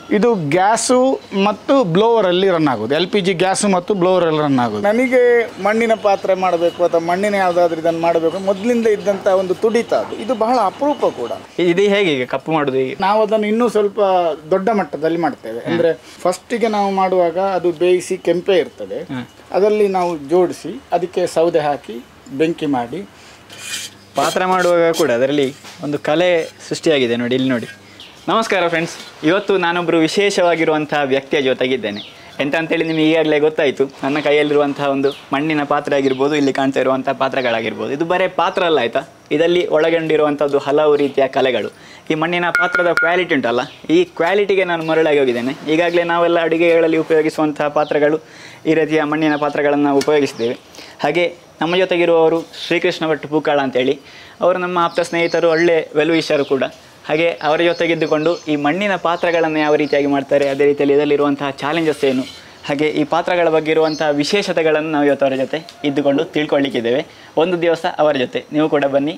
ಇದು ಗ್ಯಾಸು ಮತ್ತು ಬ್ಲೋವರಲ್ಲಿ ರನ್ ಆಗೋದು ಎಲ್ ಪಿ ಜಿ ಗ್ಯಾಸು ಮತ್ತು ಬ್ಲೋವರಲ್ಲಿ ರನ್ ಆಗೋದು ನನಗೆ ಮಣ್ಣಿನ ಪಾತ್ರೆ ಮಾಡಬೇಕು ಅಥವಾ ಮಣ್ಣಿನ ಯಾವುದಾದ್ರೂ ಇದನ್ನು ಮಾಡಬೇಕು ಮೊದಲಿಂದ ಇದ್ದಂಥ ಒಂದು ತುಡಿತ ಅದು ಇದು ಬಹಳ ಅಪರೂಪ ಕೂಡ ಇದು ಹೇಗೆ ಈಗ ಕಪ್ಪು ಮಾಡೋದು ಹೇಗೆ ನಾವು ಅದನ್ನು ಇನ್ನೂ ಸ್ವಲ್ಪ ದೊಡ್ಡ ಮಟ್ಟದಲ್ಲಿ ಮಾಡ್ತೇವೆ ಅಂದರೆ ಫಸ್ಟಿಗೆ ನಾವು ಮಾಡುವಾಗ ಅದು ಬೇಯಿಸಿ ಕೆಂಪೆ ಇರ್ತದೆ ಅದರಲ್ಲಿ ನಾವು ಜೋಡಿಸಿ ಅದಕ್ಕೆ ಸೌದೆ ಹಾಕಿ ಬೆಂಕಿ ಮಾಡಿ ಪಾತ್ರ ಮಾಡುವಾಗ ಕೂಡ ಅದರಲ್ಲಿ ಒಂದು ಕಲೆ ಸೃಷ್ಟಿಯಾಗಿದೆ ನೋಡಿ ಇಲ್ಲಿ ನೋಡಿ ನಮಸ್ಕಾರ ಫ್ರೆಂಡ್ಸ್ ಇವತ್ತು ನಾನೊಬ್ಬರು ವಿಶೇಷವಾಗಿರುವಂತಹ ವ್ಯಕ್ತಿಯ ಜೊತೆಗಿದ್ದೇನೆ ಎಂತ ಅಂತೇಳಿ ನಿಮಗೆ ಈಗಾಗಲೇ ಗೊತ್ತಾಯಿತು ನನ್ನ ಕೈಯಲ್ಲಿರುವಂತಹ ಒಂದು ಮಣ್ಣಿನ ಪಾತ್ರೆ ಆಗಿರ್ಬೋದು ಇಲ್ಲಿ ಕಾಣ್ತಾ ಇರುವಂತಹ ಪಾತ್ರಗಳಾಗಿರ್ಬೋದು ಇದು ಬರೀ ಪಾತ್ರ ಅಲ್ಲ ಆಯಿತಾ ಇದರಲ್ಲಿ ಒಳಗೊಂಡಿರುವಂಥದ್ದು ಹಲವು ರೀತಿಯ ಕಲೆಗಳು ಈ ಮಣ್ಣಿನ ಪಾತ್ರದ ಕ್ವಾಲಿಟಿ ಉಂಟಲ್ಲ ಈ ಕ್ವಾಲಿಟಿಗೆ ನಾನು ಮರಳಾಗಿ ಹೋಗಿದ್ದೇನೆ ಈಗಾಗಲೇ ನಾವೆಲ್ಲ ಅಡುಗೆಗಳಲ್ಲಿ ಉಪಯೋಗಿಸುವಂತಹ ಪಾತ್ರಗಳು ಈ ರೀತಿಯ ಮಣ್ಣಿನ ಪಾತ್ರಗಳನ್ನು ನಾವು ಉಪಯೋಗಿಸಿದ್ದೇವೆ ಹಾಗೆ ನಮ್ಮ ಜೊತೆಗಿರುವವರು ಶ್ರೀಕೃಷ್ಣ ಭಟ್ ಪೂಕಾಳ ಅಂತೇಳಿ ಅವರು ನಮ್ಮ ಆಪ್ತ ಸ್ನೇಹಿತರು ಒಳ್ಳೆ ವೆಲ್ವಿಷರು ಕೂಡ ಹಾಗೆ ಅವರ ಜೊತೆಗಿದ್ದುಕೊಂಡು ಈ ಮಣ್ಣಿನ ಪಾತ್ರಗಳನ್ನು ಯಾವ ರೀತಿಯಾಗಿ ಮಾಡ್ತಾರೆ ಅದೇ ರೀತಿಯಲ್ಲಿ ಇದರಲ್ಲಿರುವಂತಹ ಚಾಲೆಂಜಸ್ ಏನು ಹಾಗೆ ಈ ಪಾತ್ರಗಳ ಬಗ್ಗೆ ಇರುವಂತಹ ವಿಶೇಷತೆಗಳನ್ನು ನಾವು ಇವತ್ತು ಅವರ ಜೊತೆ ಇದ್ದುಕೊಂಡು ತಿಳ್ಕೊಳ್ಳಿಕ್ಕಿದ್ದೇವೆ ಒಂದು ದಿವಸ ಅವರ ಜೊತೆ ನೀವು ಕೂಡ ಬನ್ನಿ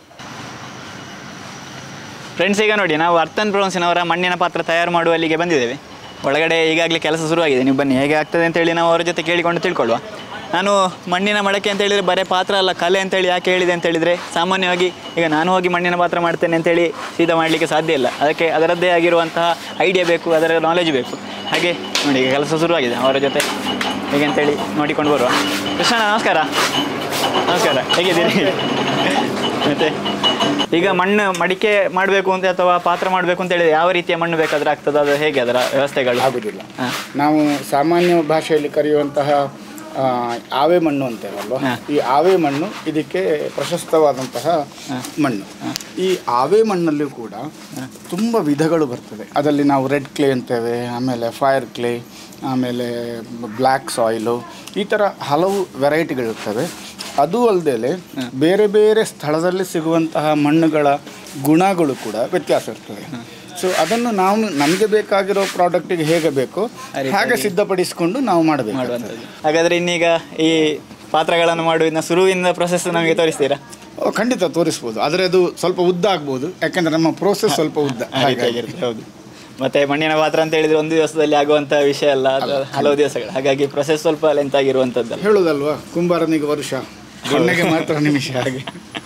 ಫ್ರೆಂಡ್ಸ್ ಈಗ ನೋಡಿ ನಾವು ಅರ್ಥನ್ ಬ್ರೌನ್ಸಿನವರ ಮಣ್ಣಿನ ಪಾತ್ರ ತಯಾರು ಮಾಡುವಲ್ಲಿಗೆ ಬಂದಿದ್ದೇವೆ ಒಳಗಡೆ ಈಗಾಗಲೇ ಕೆಲಸ ಶುರುವಾಗಿದೆ ನೀವು ಬನ್ನಿ ಹೇಗೆ ಆಗ್ತದೆ ಅಂತೇಳಿ ನಾವು ಅವರ ಜೊತೆ ಕೇಳಿಕೊಂಡು ತಿಳ್ಕೊಳ್ಳುವ ನಾನು ಮಣ್ಣಿನ ಮಡಕೆ ಅಂತ ಹೇಳಿದರೆ ಬರೀ ಪಾತ್ರ ಅಲ್ಲ ಕಲೆ ಅಂತೇಳಿ ಯಾಕೆ ಹೇಳಿದೆ ಅಂತ ಹೇಳಿದರೆ ಸಾಮಾನ್ಯವಾಗಿ ಈಗ ನಾನು ಹೋಗಿ ಮಣ್ಣಿನ ಪಾತ್ರ ಮಾಡ್ತೇನೆ ಅಂತೇಳಿ ಸೀದಾ ಮಾಡಲಿಕ್ಕೆ ಸಾಧ್ಯ ಇಲ್ಲ ಅದಕ್ಕೆ ಅದರದ್ದೇ ಆಗಿರುವಂತಹ ಐಡಿಯಾ ಬೇಕು ಅದರ ನಾಲೆಜ್ ಬೇಕು ಹಾಗೆ ನೋಡಿ ಈಗ ಕೆಲಸ ಶುರುವಾಗಿದೆ ಅವರ ಜೊತೆ ಹೇಗೆ ಅಂತೇಳಿ ನೋಡಿಕೊಂಡು ಬರುವ ಕೃಷ್ಣ ನಮಸ್ಕಾರ ನಮಸ್ಕಾರ ಹೇಗಿದ್ದೀರಿ ಮತ್ತೆ ಈಗ ಮಣ್ಣು ಮಡಿಕೆ ಮಾಡಬೇಕು ಅಂತ ಅಥವಾ ಪಾತ್ರ ಮಾಡಬೇಕು ಅಂತ ಹೇಳಿದ್ರೆ ಯಾವ ರೀತಿಯ ಮಣ್ಣು ಬೇಕಾದ್ರೆ ಆಗ್ತದೆ ಅದು ಹೇಗೆ ಅದರ ವ್ಯವಸ್ಥೆಗಳು ಆಗುದಿಲ್ಲ ಹಾಂ ನಾವು ಸಾಮಾನ್ಯ ಭಾಷೆಯಲ್ಲಿ ಕರೆಯುವಂತಹ ಆ, ಆವೆ ಮಣ್ಣು ಅಂತೇವಲ್ವ ಹಾ. ಈ ಆವೆ ಮಣ್ಣು ಇದಕ್ಕೆ ಪ್ರಶಸ್ತವಾದಂತಹ ಮಣ್ಣು ಈ ಆವೆ ಮಣ್ಣಲ್ಲಿ ಕೂಡ ತುಂಬ ವಿಧಗಳು ಬರ್ತದೆ ಅದರಲ್ಲಿ ನಾವು ರೆಡ್ ಕ್ಲೇ ಅಂತೇವೆ ಆಮೇಲೆ ಫೈರ್ ಕ್ಲೇ ಆಮೇಲೆ ಬ್ಲ್ಯಾಕ್ ಸಾಯಿಲು ಈ ಥರ ಹಲವು ವೆರೈಟಿಗಳಿರ್ತವೆ ಅದು ಅಲ್ಲದೆ ಬೇರೆ ಬೇರೆ ಸ್ಥಳದಲ್ಲಿ ಸಿಗುವಂತಹ ಮಣ್ಣುಗಳ ಗುಣಗಳು ಕೂಡ ವ್ಯತ್ಯಾಸ ಇರ್ತದೆ ಸೊ ಅದನ್ನು ನಾವು ನಮಗೆ ಬೇಕಾಗಿರೋ ಪ್ರಾಡಕ್ಟಿಗೆ ಹೇಗೆ ಬೇಕೋ ಹಾಗೆ ಸಿದ್ಧಪಡಿಸಿಕೊಂಡು ನಾವು ಮಾಡಬೇಕು ಮಾಡುವಂಥದ್ದು ಹಾಗಾದ್ರೆ ಇನ್ನೀಗ ಈ ಪಾತ್ರಗಳನ್ನು ಮಾಡುವ ಶುರುವಿನ ಪ್ರೊಸೆಸ್ ನಮಗೆ ತೋರಿಸ್ತೀರಾ ಓ, ಖಂಡಿತ ತೋರಿಸ್ಬೋದು ಆದರೆ ಅದು ಸ್ವಲ್ಪ ಉದ್ದ ಆಗ್ಬೋದು ಯಾಕಂದ್ರೆ ನಮ್ಮ ಪ್ರೋಸೆಸ್ ಸ್ವಲ್ಪ ಉದ್ದ ಆ ರೀತಿಯಾಗಿರುತ್ತೆ ಹೌದು ಮತ್ತೆ ಮಣ್ಣಿನ ಪಾತ್ರ ಅಂತ ಹೇಳಿದ್ರೆ ಒಂದು ದಿವಸದಲ್ಲಿ ಆಗುವಂಥ ವಿಷಯ ಅಲ್ಲ ಅದು ಹಲವು ದಿವಸಗಳು ಹಾಗಾಗಿ ಪ್ರೊಸೆಸ್ ಸ್ವಲ್ಪ ಲೆಂತ್ ಆಗಿರುವಂಥದ್ದಲ್ಲ ಹೇಳುದಲ್ವಾ ಕುಂಬಾರನಿಗೆ ವರ್ಷ ಎಣ್ಣೆಗೆ ಮಾತ್ರ ನಿಮಿಷ ಹಾಗೆ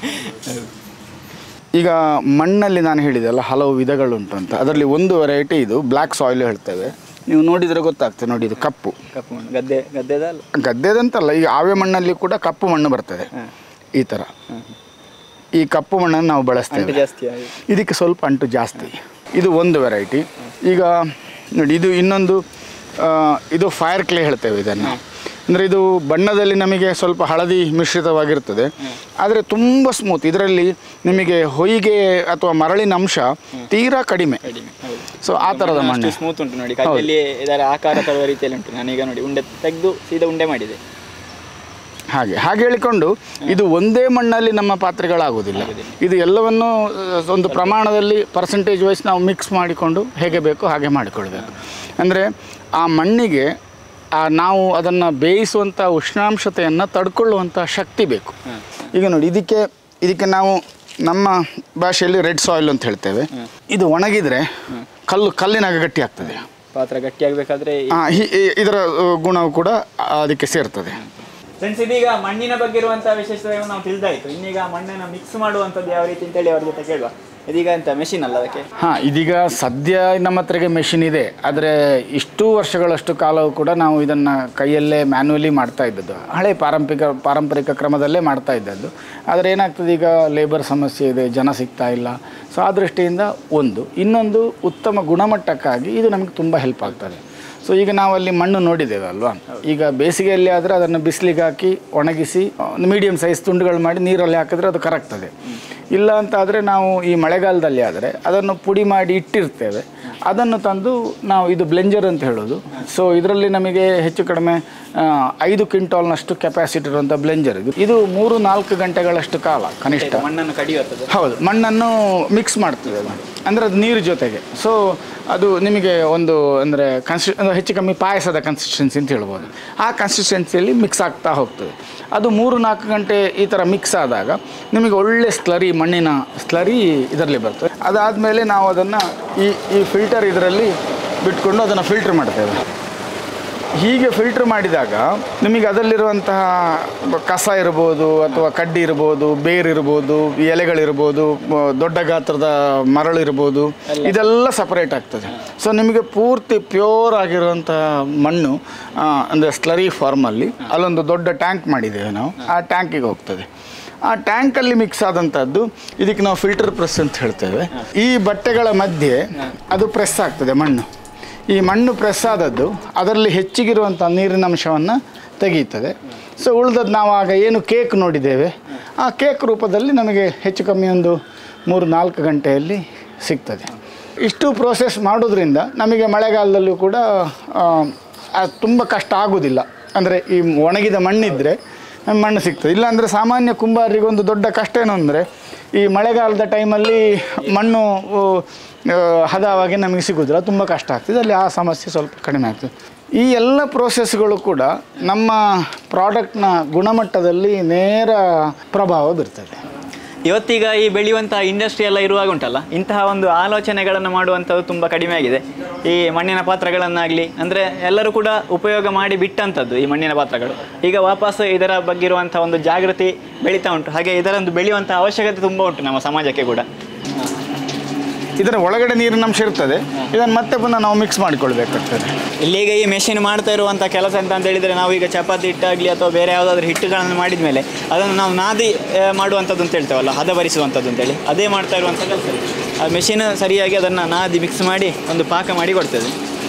ಈಗ ಮಣ್ಣಲ್ಲಿ ನಾನು ಹೇಳಿದೆಲ್ಲ ಹಲವು ವಿಧಗಳುಂಟು ಅಂತ ಅದರಲ್ಲಿ ಒಂದು ವೆರೈಟಿ ಇದು ಬ್ಲ್ಯಾಕ್ ಸಾಯಿಲ್ ಹೇಳ್ತೇವೆ ನೀವು ನೋಡಿದರೆ ಗೊತ್ತಾಗ್ತದೆ ನೋಡಿ ಇದು ಕಪ್ಪು ಕಪ್ಪು ಮಣ್ಣು ಗದ್ದೆ ಗದ್ದೆದ ಅಲ್ಲ ಗದ್ದೆದಂತಲ್ಲ ಈಗ ಆವೆ ಮಣ್ಣಲ್ಲಿ ಕೂಡ ಕಪ್ಪು ಮಣ್ಣು ಬರ್ತದೆ ಈ ಥರ ಈ ಕಪ್ಪು ಮಣ್ಣನ್ನು ನಾವು ಬಳಸ್ತೇವೆ ಅಂಟು ಜಾಸ್ತಿ ಆಗಿ ಇದಕ್ಕೆ ಸ್ವಲ್ಪ ಅಂಟು ಜಾಸ್ತಿ ಇದು ಒಂದು ವೆರೈಟಿ ಈಗ ನೋಡಿ ಇದು ಇನ್ನೊಂದು ಆ, ಇದು ಫೈರ್ ಕ್ಲೇ ಹೇಳ್ತೇವೆ ಇದನ್ನು ಅಂದರೆ ಇದು ಬಣ್ಣದಲ್ಲಿ ನಮಗೆ ಸ್ವಲ್ಪ ಹಳದಿ ಮಿಶ್ರಿತವಾಗಿರ್ತದೆ ಆದರೆ ತುಂಬ ಸ್ಮೂತ್ ಇದರಲ್ಲಿ ನಿಮಗೆ ಹೊಯ್ಗೆ ಅಥವಾ ಮರಳಿನ ಅಂಶ ತೀರಾ ಕಡಿಮೆ ಕಡಿಮೆ ಹೌದು ಸೊ ಆ ಥರದ ಮಣ್ಣು ಸ್ಮೂತ್ ಉಂಟು ನೋಡಿ ಕೈಯಲ್ಲಿ ಇದರ ಆಕಾರ ತರುವ ರೀತಿಯಲ್ಲಿ ಉಂಟು ನಾನೀಗ ನೋಡಿ ಉಂಡೆ ತೆಗೆದು ಸೀದಾ ಉಂಡೆ ಮಾಡಿದೆ ಹಾಗೆ ಹಾಗೆ ಹೇಳಿಕೊಂಡು ಇದು ಒಂದೇ ಮಣ್ಣಲ್ಲಿ ನಮ್ಮ ಪಾತ್ರೆಗಳಾಗುವುದಿಲ್ಲ ಇದು ಎಲ್ಲವನ್ನು ಆ, ಒಂದು ಪ್ರಮಾಣದಲ್ಲಿ ಪರ್ಸೆಂಟೇಜ್ ವೈಸ್ ನಾವು ಮಿಕ್ಸ್ ಮಾಡಿಕೊಂಡು ಹೇಗೆ ಬೇಕೋ ಹಾಗೆ ಮಾಡಿಕೊಳ್ಬೇಕು ಅಂದರೆ ಆ ಮಣ್ಣಿಗೆ ಆ ನಾವು ಅದನ್ನು ಬೇಯಿಸುವಂಥ ಉಷ್ಣಾಂಶತೆಯನ್ನು ತಡ್ಕೊಳ್ಳುವಂಥ ಶಕ್ತಿ ಬೇಕು ಈಗ ನೋಡಿ ಇದಕ್ಕೆ ಇದಕ್ಕೆ ನಾವು ನಮ್ಮ ಭಾಷೆಯಲ್ಲಿ ರೆಡ್ ಸಾಯಿಲ್ ಅಂತ ಹೇಳ್ತೇವೆ ಇದು ಒಣಗಿದರೆ ಕಲ್ಲು ಕಲ್ಲಿನಾಗ ಗಟ್ಟಿ ಆಗ್ತದೆ ಪಾತ್ರ ಗಟ್ಟಿಯಾಗಬೇಕಾದ್ರೆ ಆ, ಹಿ- ಈ- ಇದರ ಆ, ಗುಣವು ಕೂಡ ಅದಕ್ಕೆ ಸೇರ್ತದೆ ಫ್ರೆಂಡ್ಸ್ ಇದೀಗ ಮಣ್ಣಿನ ಬಗ್ಗೆ ಇರುವಂತಹ ವಿಶೇಷತೆಗಳನ್ನು ನಾವು ತಿಳಿದಾಯ್ತು ಇನ್ನೀಗ ಮಣ್ಣನ್ನು ಮಿಕ್ಸ್ ಮಾಡುವಂಥದ್ದು ಯಾವ ರೀತಿ ಅಂತೇಳಿ ಅವ್ರ ಜೊತೆ ಕೇಳುವ ಇದೀಗ ಎಂತ ಮೆಷಿನ್ ಅಲ್ಲ ಅದಕ್ಕೆ ಹಾಂ ಇದೀಗ ಸದ್ಯ ನಮ್ಮ ಹತ್ರಗೆ ಮೆಷಿನ್ ಇದೆ ಆದರೆ ಇಷ್ಟು ವರ್ಷಗಳಷ್ಟು ಕಾಲವೂ ಕೂಡ ನಾವು ಇದನ್ನು ಕೈಯಲ್ಲೇ ಮ್ಯಾನ್ಯುವಲಿ ಮಾಡ್ತಾ ಇದ್ದದ್ದು ಹಳೆ ಪಾರಂಪರಿಕ ಪಾರಂಪರಿಕ ಕ್ರಮದಲ್ಲೇ ಮಾಡ್ತಾ ಇದ್ದದ್ದು ಆದರೆ ಏನಾಗ್ತದೆ ಈಗ ಲೇಬರ್ ಸಮಸ್ಯೆ ಇದೆ ಜನ ಸಿಗ್ತಾ ಇಲ್ಲ ಸೊ ಆ ದೃಷ್ಟಿಯಿಂದ ಒಂದು ಇನ್ನೊಂದು ಉತ್ತಮ ಗುಣಮಟ್ಟಕ್ಕಾಗಿ ಇದು ನಮಗೆ ತುಂಬ ಹೆಲ್ಪ್ ಆಗ್ತದೆ ಸೊ ಈಗ ನಾವು ಅಲ್ಲಿ ಮಣ್ಣು ನೋಡಿದ್ದೇವೆ ಅಲ್ವಾ ಈಗ ಬೇಸಿಗೆಯಲ್ಲಿ ಆದರೆ ಅದನ್ನು ಬಿಸಿಲಿಗೆ ಹಾಕಿ ಒಣಗಿಸಿ ಒಂದು ಮೀಡಿಯಮ್ ಸೈಜ್ ತುಂಡುಗಳು ಮಾಡಿ ನೀರಲ್ಲಿ ಹಾಕಿದ್ರೆ ಅದು ಕರಗ್ತದೆ ಇಲ್ಲ ಅಂತ ಆದರೆ ನಾವು ಈ ಮಳೆಗಾಲದಲ್ಲಿ ಆದರೆ ಅದನ್ನು ಪುಡಿ ಮಾಡಿ ಇಟ್ಟಿರ್ತೇವೆ ಅದನ್ನು ತಂದು ನಾವು ಇದು ಬ್ಲೆಂಜರ್ ಅಂತ ಹೇಳೋದು ಸೊ ಇದರಲ್ಲಿ ನಮಗೆ ಹೆಚ್ಚು ಕಡಿಮೆ ಆ, ಐದು ಕ್ವಿಂಟಾಲ್ನಷ್ಟು ಕೆಪಾಸಿಟಿ ಇರುವಂಥ ಬ್ಲೆಂಜರ್ ಇದು ಇದು ಮೂರು ನಾಲ್ಕು ಗಂಟೆಗಳಷ್ಟು ಕಾಲ ಕನಿಷ್ಠ ಮಣ್ಣನ್ನು ಕಡಿಯುವಂಥದ್ದು ಹೌದು ಮಣ್ಣನ್ನು ಮಿಕ್ಸ್ ಮಾಡ್ತದೆ ಅದು ಅಂದರೆ ಅದು ನೀರು ಜೊತೆಗೆ ಸೊ ಅದು ನಿಮಗೆ ಒಂದು ಅಂದರೆ ಕನ್ಸಿ ಅಂದ್ರೆ ಹೆಚ್ಚು ಕಮ್ಮಿ ಪಾಯಸದ ಕನ್ಸಿಸ್ಟೆನ್ಸಿ ಅಂತ ಹೇಳ್ಬೋದು ಆ ಕನ್ಸಿಸ್ಟೆನ್ಸಿಯಲ್ಲಿ ಮಿಕ್ಸ್ ಆಗ್ತಾ ಹೋಗ್ತದೆ ಅದು ಮೂರು ನಾಲ್ಕು ಗಂಟೆ ಈ ಥರ ಮಿಕ್ಸ್ ಆದಾಗ ನಿಮಗೆ ಒಳ್ಳೆ ಸ್ಲರಿ ಮಣ್ಣಿನ ಸ್ಲರಿ ಇದರಲ್ಲಿ ಬರ್ತದೆ ಅದಾದಮೇಲೆ ನಾವು ಅದನ್ನು ಈ ಈ ಫಿಲ್ಟರ್ ಇದರಲ್ಲಿ ಬಿಟ್ಕೊಂಡು ಅದನ್ನು ಫಿಲ್ಟ್ರ್ ಮಾಡ್ತೇವೆ ಹೀಗೆ ಫಿಲ್ಟ್ರ್ ಮಾಡಿದಾಗ ನಿಮಗೆ ಅದರಲ್ಲಿರುವಂತಹ ಬ- ಕಸ ಇರ್ಬೋದು ಅಥವಾ ಕಡ್ಡಿ ಇರ್ಬೋದು ಬೇರು ಇರ್ಬೋದು ಎಲೆಗಳಿರ್ಬೋದು ಮ- ದೊಡ್ಡ ಗಾತ್ರದ ಮರಳು ಇರ್ಬೋದು ಇದೆಲ್ಲ ಸಪರೇಟ್ ಆಗ್ತದೆ ಸೊ ನಿಮಗೆ ಪೂರ್ತಿ ಪ್ಯೂರ್ ಆಗಿರುವಂತಹ ಮಣ್ಣು ಅಂದರೆ ಸ್ಲರಿ ಫಾರ್ಮಲ್ಲಿ ಅಲ್ಲೊಂದು ದೊಡ್ಡ ಟ್ಯಾಂಕ್ ಮಾಡಿದ್ದೇವೆ ನಾವು ಆ ಟ್ಯಾಂಕಿಗೆ ಹೋಗ್ತದೆ ಆ ಟ್ಯಾಂಕಲ್ಲಿ ಮಿಕ್ಸ್ ಆದಂಥದ್ದು ಇದಕ್ಕೆ ನಾವು ಫಿಲ್ಟರ್ ಪ್ರೆಸ್ ಅಂತ ಹೇಳ್ತೇವೆ ಈ ಬಟ್ಟೆಗಳ ಮಧ್ಯೆ ಅದು ಪ್ರೆಸ್ ಆಗ್ತದೆ ಮಣ್ಣು ಈ ಮಣ್ಣು ಪ್ರೆಸ್ ಆದದ್ದು ಅದರಲ್ಲಿ ಹೆಚ್ಚಿಗಿರುವಂಥ ನೀರಿನ ಅಂಶವನ್ನು ತೆಗೀತದೆ ಸೊ ಉಳಿದದ್ದು ನಾವು ಆಗ ಏನು ಕೇಕ್ ನೋಡಿದ್ದೇವೆ ಆ ಕೇಕ್ ರೂಪದಲ್ಲಿ ನಮಗೆ ಹೆಚ್ಚು ಕಮ್ಮಿ ಒಂದು ಮೂರು ನಾಲ್ಕು ಗಂಟೆಯಲ್ಲಿ ಸಿಗ್ತದೆ ಇಷ್ಟು ಪ್ರೋಸೆಸ್ ಮಾಡೋದ್ರಿಂದ ನಮಗೆ ಮಳೆಗಾಲದಲ್ಲೂ ಕೂಡ ತುಂಬ ಕಷ್ಟ ಆಗೋದಿಲ್ಲ ಅಂದರೆ ಈ ಒಣಗಿದ ಮಣ್ಣಿದ್ದರೆ ಮಣ್ಣು ಸಿಗ್ತದೆ ಇಲ್ಲಾಂದರೆ ಸಾಮಾನ್ಯ ಕುಂಬಾರರಿಗೆ ಒಂದು ದೊಡ್ಡ ಕಷ್ಟ ಏನು ಅಂದರೆ ಈ ಮಳೆಗಾಲದ ಟೈಮಲ್ಲಿ ಮಣ್ಣು ಆ, ಆ, ಹದವಾಗಿ ನಮಗೆ ಸಿಗೋದಿಲ್ಲ ತುಂಬ ಕಷ್ಟ ಆಗ್ತದೆ ಅಲ್ಲಿ ಆ ಸಮಸ್ಯೆ ಸ್ವಲ್ಪ ಕಡಿಮೆ ಆಗ್ತದೆ ಈ ಎಲ್ಲ ಪ್ರೋಸೆಸ್ಗಳು ಕೂಡ ನಮ್ಮ ಪ್ರಾಡಕ್ಟ್ನ ಗುಣಮಟ್ಟದಲ್ಲಿ ನೇರ ಪ್ರಭಾವ ಬೀರ್ತದೆ ಇವತ್ತೀಗ ಈ ಬೆಳೆಯುವಂತಹ ಇಂಡಸ್ಟ್ರಿ ಎಲ್ಲ ಇರುವಾಗ ಉಂಟಲ್ಲ ಇಂತಹ ಒಂದು ಆಲೋಚನೆಗಳನ್ನು ಮಾಡುವಂಥದ್ದು ತುಂಬ ಕಡಿಮೆ ಆಗಿದೆ ಈ ಮಣ್ಣಿನ ಪಾತ್ರಗಳನ್ನಾಗಲಿ ಅಂದರೆ ಎಲ್ಲರೂ ಕೂಡ ಉಪಯೋಗ ಮಾಡಿ ಬಿಟ್ಟಂಥದ್ದು ಈ ಮಣ್ಣಿನ ಪಾತ್ರಗಳು ಈಗ ವಾಪಸ್ ಇದರ ಬಗ್ಗೆ ಇರುವಂಥ ಒಂದು ಜಾಗೃತಿ ಬೆಳೀತಾ ಉಂಟು ಹಾಗೆ ಇದರೊಂದು ಬೆಳೆಯುವಂಥ ಅವಶ್ಯಕತೆ ತುಂಬ ಉಂಟು ನಮ್ಮ ಸಮಾಜಕ್ಕೆ ಕೂಡ ಇದರ ಒಳಗಡೆ ನೀರಿನ ಅಂಶ ಇರ್ತದೆ ಇದನ್ನು ಮತ್ತೆ ಪುನಃ ನಾವು ಮಿಕ್ಸ್ ಮಾಡಿಕೊಳ್ಬೇಕಾಗ್ತದೆ ಇಲ್ಲೀಗ ಈ ಮೆಷಿನ್ ಮಾಡ್ತಾ ಇರುವಂಥ ಕೆಲಸ ಅಂತ ಅಂತ ಹೇಳಿದರೆ ನಾವು ಈಗ ಚಪಾತಿ ಹಿಟ್ಟಾಗಲಿ ಅಥವಾ ಬೇರೆ ಯಾವುದಾದ್ರೂ ಹಿಟ್ಟುಗಳನ್ನು ಮಾಡಿದ ಮೇಲೆ ಅದನ್ನು ನಾವು ನಾದಿ ಆ, ಮಾಡುವಂಥದ್ದು ಅಂತ ಹೇಳ್ತೇವಲ್ಲ ಹದ ಭರಿಸುವಂಥದ್ದು ಅಂತೇಳಿ ಅದೇ ಮಾಡ್ತಾ ಇರುವಂಥ ಕೆಲಸ ಇದು. ಆ ಮೆಷಿನ್ ಸರಿಯಾಗಿ ಅದನ್ನು ನಾದಿ ಮಿಕ್ಸ್ ಮಾಡಿ ಒಂದು ಪಾಕ ಮಾಡಿ ಕೊಡ್ತದೆ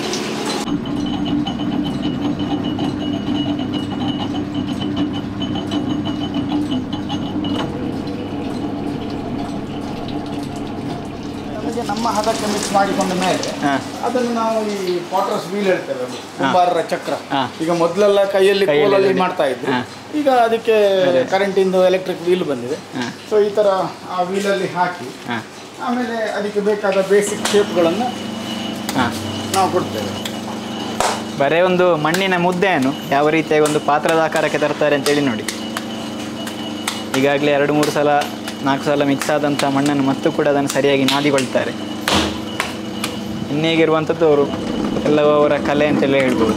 ನಮಗೆ ನಮ್ಮ ಹದಕ್ಕೆ ಮಿಕ್ಸ್ ಮಾಡಿಕೊಂಡ ಮೇಲೆ ಹಾಂ ಅದನ್ನು ನಾವು ಈ ಪಾಟರ್ಸ್ ವೀಲ್ ಹೇಳ್ತೇವೆ ಅದು ಕುಂಬಾರರ ಚಕ್ರ ಹಾ. ಈಗ ಮೊದಲೆಲ್ಲ ಕೈಯಲ್ಲಿ ಕೈಯಲ್ಲಿ ಕೋಲಲ್ಲಿ ಇದೆ. ಮಾಡ್ತಾ ಇದ್ರು ಹಾ. ಈಗ ಅದಕ್ಕೆ ಕರೆಂಟಿಂದು ಎಲೆಕ್ಟ್ರಿಕ್ ವೀಲ್ ಬಂದಿದೆ ಹಾ. ಸೊ ಈ ಥರ ಆ ವೀಲಲ್ಲಿ ಹಾಕಿ ಹಾಂ ಆಮೇಲೆ ಅದಕ್ಕೆ ಬೇಕಾದ ಬೇಸಿಕ್ ಶೇಪ್ಗಳನ್ನು ಹಾಂ ನಾವು ಕೊಡ್ತೇವೆ ಬರೇ ಒಂದು ಮಣ್ಣಿನ ಮುದ್ದೆಯನ್ನು ಯಾವ ರೀತಿಯಾಗಿ ಒಂದು ಪಾತ್ರದ ಆಕಾರಕ್ಕೆ ತರ್ತಾರೆ ಅಂತೇಳಿ ನೋಡಿ ಈಗಾಗಲೇ ಎರಡು ಮೂರು ಸಲ ನಾಲ್ಕು ಸಲ ಮಿಕ್ಸ್ ಆದಂಥ ಮಣ್ಣನ್ನು ಮತ್ತು ಕೂಡ ಅದನ್ನು ಸರಿಯಾಗಿ ನಾದಿಕೊಳ್ತಾರೆ ಇನ್ನೇಗಿರುವಂಥದ್ದು ಅವರು ಎಲ್ಲವೂ ಅವರ ಕಲೆ ಅಂತೆಲ್ಲ ಹೇಳ್ಬೋದು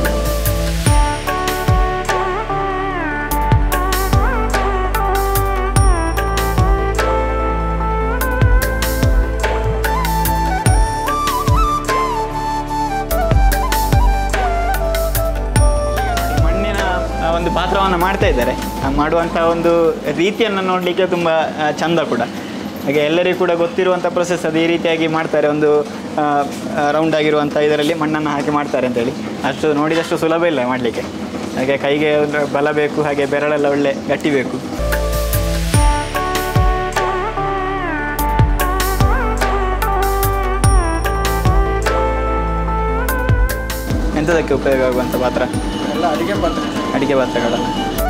ಮಣ್ಣಿನ ಆ, ಒಂದು ಪಾತ್ರವನ್ನು ಮಾಡ್ತಾ ಇದ್ದಾರೆ ಆ ಮಾಡುವಂಥ ಒಂದು ರೀತಿಯನ್ನು ನೋಡಲಿಕ್ಕೆ ತುಂಬ ಆ, ಚಂದ ಕೂಡ ಹಾಗೆ ಎಲ್ಲರಿಗೂ ಕೂಡ ಗೊತ್ತಿರುವಂಥ ಪ್ರೊಸೆಸ್ ಅದು ಈ ರೀತಿಯಾಗಿ ಮಾಡ್ತಾರೆ ಒಂದು ರೌಂಡ್ ಆಗಿರುವಂಥ ಇದರಲ್ಲಿ ಮಣ್ಣನ್ನು ಹಾಕಿ ಮಾಡ್ತಾರೆ ಅಂತೇಳಿ ಅಷ್ಟು ನೋಡಿದಷ್ಟು ಸುಲಭ ಇಲ್ಲ ಮಾಡಲಿಕ್ಕೆ ಹಾಗೆ ಕೈಗೆ ಒಂದು ಬಲ ಬೇಕು ಹಾಗೆ ಬೆರಳೆಲ್ಲ ಒಳ್ಳೆ ಗಟ್ಟಿ ಬೇಕು ಎಂಥದಕ್ಕೆ ಉಪಯೋಗ ಆಗುವಂಥ ಪಾತ್ರ ಎಲ್ಲ ಅಡಿಗೆ ಪಾತ್ರೆ ಅಡಿಗೆ ಪಾತ್ರಗಳನ್ನು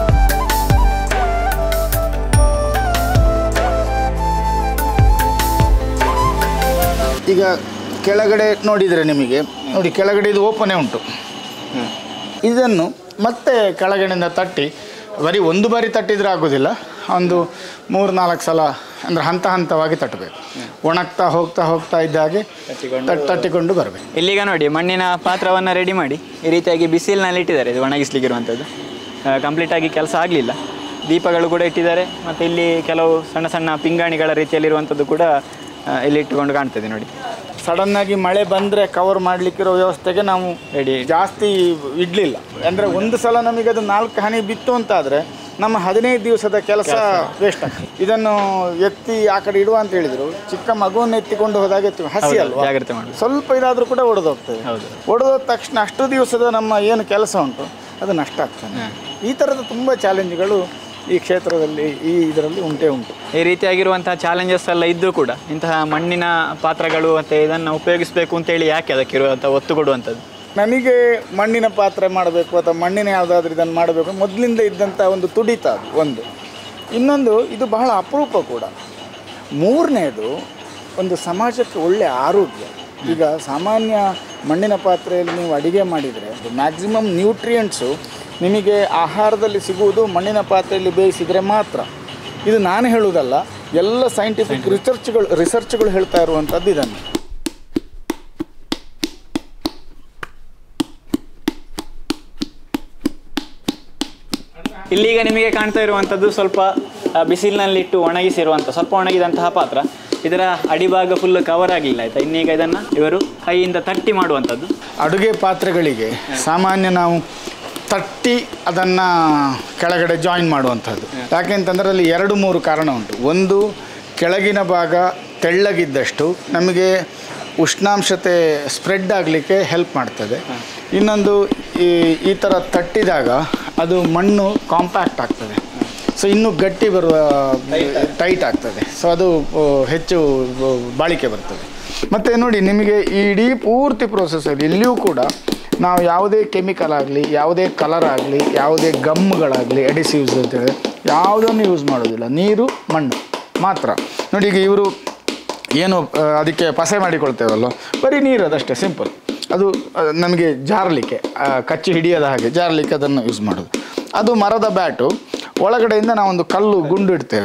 ಈಗ ಕೆಳಗಡೆ ನೋಡಿದರೆ ನಿಮಗೆ ನೋಡಿ ಕೆಳಗಡೆ ಇದು ಓಪನೇ ಉಂಟು ಇದನ್ನು ಮತ್ತೆ ಕೆಳಗಡೆಯಿಂದ ತಟ್ಟಿ ಬರೀ ಒಂದು ಬಾರಿ ತಟ್ಟಿದ್ರೆ ಆಗೋದಿಲ್ಲ ಒಂದು ಮೂರು ನಾಲ್ಕು ಸಲ ಅಂದರೆ ಹಂತ ಹಂತವಾಗಿ ತಟ್ಟಬೇಕು ಒಣಗ್ತಾ ಹೋಗ್ತಾ ಹೋಗ್ತಾ ಇದ್ದ ಹಾಗೆ ತಟ್ಟಿಕೊಂಡು ತಟ್- ತಟ್ಟಿಕೊಂಡು ಬರಬೇಕು ಇಲ್ಲಿಗ ನೋಡಿ ಮಣ್ಣಿನ ಪಾತ್ರವನ್ನು ರೆಡಿ ಮಾಡಿ ಈ ರೀತಿಯಾಗಿ ಬಿಸಿಲಿನಲ್ಲಿ ಇಟ್ಟಿದ್ದಾರೆ ಇದು ಒಣಗಿಸ್ಲಿಕ್ಕಿರುವಂಥದ್ದು ಕಂಪ್ಲೀಟಾಗಿ ಕೆಲಸ ಆಗಲಿಲ್ಲ ದೀಪಗಳು ಕೂಡ ಇಟ್ಟಿದ್ದಾರೆ ಮತ್ತು ಇಲ್ಲಿ ಕೆಲವು ಸಣ್ಣ ಸಣ್ಣ ಪಿಂಗಾಣಿಗಳ ರೀತಿಯಲ್ಲಿರುವಂಥದ್ದು ಕೂಡ ಆ, ಇಲ್ಲಿ ಇಟ್ಟುಕೊಂಡು ಕಾಣ್ತದೆ ನೋಡಿ ಸಡನ್ನಾಗಿ ಮಳೆ ಬಂದರೆ ಕವರ್ ಮಾಡಲಿಕ್ಕಿರೋ ವ್ಯವಸ್ಥೆಗೆ ನಾವು ರೆಡಿ ಜಾಸ್ತಿ ಇಡಲಿಲ್ಲ ಅಂದರೆ ಒಂದು ಸಲ ನಮಗೆ ಅದು ನಾಲ್ಕು ಹನಿ ಬಿತ್ತು ಅಂತಾದರೆ ನಮ್ಮ ಹದಿನೈದು ದಿವಸದ ಕೆಲಸ ವೇಸ್ಟ್ ಆಗ್ತದೆ ಇದನ್ನು ಎತ್ತಿ ಆ ಕಡೆ ಇಡುವ ಅಂತ ಹೇಳಿದರು ಚಿಕ್ಕ ಮಗುವನ್ನು ಎತ್ತಿಕೊಂಡು ಹೋದಾಗ ಎತ್ತಿ ಹಸಿ ಅಲ್ವಾ ಜಾಗ್ರತೆ ಮಾಡಿ ಸ್ವಲ್ಪ ಇದಾದರೂ ಕೂಡ ಒಡೆದೋಗ್ತದೆ ಹೌದು ಒಡೆದೋದ ತಕ್ಷಣ ಅಷ್ಟು ದಿವಸದ ನಮ್ಮ ಏನು ಕೆಲಸ ಉಂಟು ಅದು ನಷ್ಟ ಆಗ್ತದೆ ಈ ಥರದ ತುಂಬ ಚಾಲೆಂಜ್ಗಳು ಈ ಕ್ಷೇತ್ರದಲ್ಲಿ ಈ ಇದರಲ್ಲಿ ಉಂಟೇ ಉಂಟು ಈ ರೀತಿಯಾಗಿರುವಂತಹ ಚಾಲೆಂಜಸ್ ಎಲ್ಲ ಇದ್ದರೂ ಕೂಡ ಇಂತಹ ಮಣ್ಣಿನ ಪಾತ್ರಗಳು ಮತ್ತು ಇದನ್ನು ಉಪಯೋಗಿಸಬೇಕು ಅಂತೇಳಿ ಯಾಕೆ ಅದಕ್ಕೆ ಇರುವಂಥ ಒತ್ತು ಕೊಡುವಂಥದ್ದು ನನಗೆ ಮಣ್ಣಿನ ಪಾತ್ರೆ ಮಾಡಬೇಕು ಅಥವಾ ಮಣ್ಣಿನ ಯಾವುದಾದ್ರೂ ಇದನ್ನು ಮಾಡಬೇಕು ಮೊದಲಿಂದ ಇದ್ದಂಥ ಒಂದು ತುಡಿತ ಅದು ಒಂದು ಇನ್ನೊಂದು ಇದು ಬಹಳ ಅಪರೂಪ ಕೂಡ ಮೂರನೇದು ಒಂದು ಸಮಾಜಕ್ಕೆ ಒಳ್ಳೆಯ ಆರೋಗ್ಯ ಈಗ ಸಾಮಾನ್ಯ ಮಣ್ಣಿನ ಪಾತ್ರೆಯಲ್ಲಿ ನೀವು ಅಡಿಗೆ ಮಾಡಿದರೆ ಮ್ಯಾಕ್ಸಿಮಮ್ ನ್ಯೂಟ್ರಿಯೆಂಟ್ಸು ನಿಮಗೆ ಆಹಾರದಲ್ಲಿ ಸಿಗುವುದು ಮಣ್ಣಿನ ಪಾತ್ರೆಯಲ್ಲಿ ಬೇಯಿಸಿದರೆ ಮಾತ್ರ ಇದು ನಾನು ಹೇಳುವುದಲ್ಲ ಎಲ್ಲ ಸೈಂಟಿಫಿಕ್ ರಿಸರ್ಚ್ಗಳು ರಿಸರ್ಚ್ಗಳು ಹೇಳ್ತಾ ಇರುವಂಥದ್ದು ಇದನ್ನು ಇಲ್ಲೀಗ ನಿಮಗೆ ಕಾಣ್ತಾ ಇರುವಂಥದ್ದು ಸ್ವಲ್ಪ ಆ, ಬಿಸಿಲಿನಲ್ಲಿಟ್ಟು ಒಣಗಿಸಿರುವಂಥ ಸ್ವಲ್ಪ ಒಣಗಿದಂತಹ ಪಾತ್ರ ಇದರ ಅಡಿಭಾಗ ಫುಲ್ ಕವರ್ ಆಗಲಿಲ್ಲ ಆಯಿತಾ ಇನ್ನೀಗ ಇದನ್ನು ಇವರು ಕೈಯಿಂದ ತಟ್ಟಿ ಮಾಡುವಂಥದ್ದು ಅಡುಗೆ ಪಾತ್ರೆಗಳಿಗೆ ಸಾಮಾನ್ಯ ನಾವು ತಟ್ಟಿ ಅದನ್ನು ಕೆಳಗಡೆ ಜಾಯಿನ್ ಮಾಡುವಂಥದ್ದು ಯಾಕೆಂತಂದ್ರೆ ಅಲ್ಲಿ ಎರಡು ಮೂರು ಕಾರಣ ಉಂಟು ಒಂದು ಕೆಳಗಿನ ಭಾಗ ತೆಳ್ಳಗಿದ್ದಷ್ಟು ನಮಗೆ ಉಷ್ಣಾಂಶತೆ ಸ್ಪ್ರೆಡ್ ಆಗಲಿಕ್ಕೆ ಹೆಲ್ಪ್ ಮಾಡ್ತದೆ ಇನ್ನೊಂದು ಈ ಈ ಥರ ತಟ್ಟಿದಾಗ ಅದು ಮಣ್ಣು ಕಾಂಪ್ಯಾಕ್ಟ್ ಆಗ್ತದೆ ಸೊ ಇನ್ನೂ ಗಟ್ಟಿ ಬರುವ ಟೈಟ್ ಆಗ್ತದೆ ಸೊ ಅದು ಆ, ಹೆಚ್ಚು ಆ, ಬಾಳಿಕೆ ಬರ್ತದೆ ಮತ್ತು ನೋಡಿ ನಿಮಗೆ ಈ ಇಡೀ ಪೂರ್ತಿ ಪ್ರೋಸೆಸ್ಸಲ್ಲಿ ಎಲ್ಲಿಯೂ ಕೂಡ ನಾವು ಯಾವುದೇ ಕೆಮಿಕಲ್ ಆಗಲಿ ಯಾವುದೇ ಕಲರ್ ಆಗಲಿ ಯಾವುದೇ ಗಮ್ಗಳಾಗಲಿ ಎಡಿಸಿವ್ಸ್ ಅಂತೇಳಿ ಯಾವುದನ್ನು ಯೂಸ್ ಮಾಡೋದಿಲ್ಲ ನೀರು ಮಣ್ಣು ಮಾತ್ರ ನೋಡಿ ಈಗ ಇವರು ಏನು ಆ, ಅದಕ್ಕೆ ಪಸೆ ಮಾಡಿಕೊಳ್ತೇವಲ್ಲ ಬರೀ ನೀರು ಅದಷ್ಟೇ ಸಿಂಪಲ್ ಅದು ಆ, ನಮಗೆ ಜಾರಲಿಕ್ಕೆ ಆ, ಕಚ್ಚಿ ಹಿಡಿಯದ ಹಾಗೆ ಜಾರಲಿಕ್ಕೆ ಅದನ್ನು ಯೂಸ್ ಮಾಡೋದು ಅದು ಮರದ ಬ್ಯಾಟು ಒಳಗಡೆಯಿಂದ ನಾವೊಂದು ಕಲ್ಲು ಗುಂಡು ಇಡ್ತೇವೆ